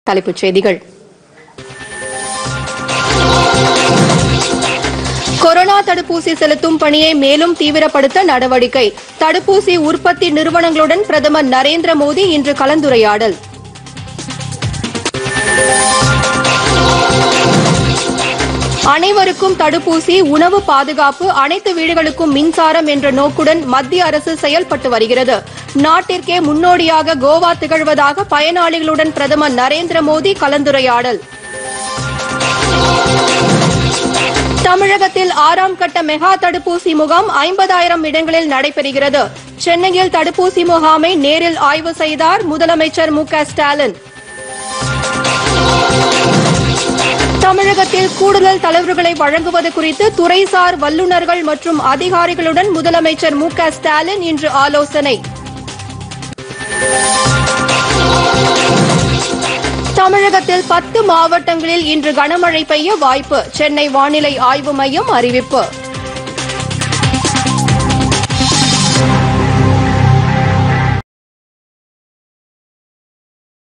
தலைப்புச் செய்திகள் கொரோனா தடுப்பூசி செலுத்தும் பணியை மேலும் தீவிரப்படுத்த நடவடிக்கை தடுப்பூசி உற்பத்தி நிறுவனங்களுடன் பிரதமர் நரேந்திர மோடி இன்று கலந்துரையாடல் அனைவருக்கும் தடுப்பூசி உணவு பாதுகாப்பு அனைத்து வீடுகளுக்கும் மின்சாரம் என்ற நோக்குடன் மத்திய அரசு செயல்பட்டு வருகிறது நாட்டிற்கே முன்னோடியாக கோவா திகழ்வதாக பயனாளிகளுடன் பிரதமர் நரேந்திர மோடி கலந்துரையாடல் தமிழகத்தில் ஆறாம் கட்ட மெகா தடுப்பூசி முகாம் ஐம்பதாயிரம் இடங்களில் நடைபெறுகிறது சென்னையில் தடுப்பூசி முகாமை நேரில் ஆய்வு செய்தார் முதலமைச்சர் மு க ஸ்டாலின் தமிழகத்தில் கூடுதல் தலைவர்களை வழங்குவது குறித்து துறைசார் வல்லுநர்கள் மற்றும் அதிகாரிகளுடன் முதலமைச்சர் மு க ஸ்டாலின் இன்று ஆலோசனை தமிழகத்தில் பத்து மாவட்டங்களில் இன்று கனமழை பெய்ய வாய்ப்பு சென்னை வானிலை ஆய்வு மையம் அறிவிப்பு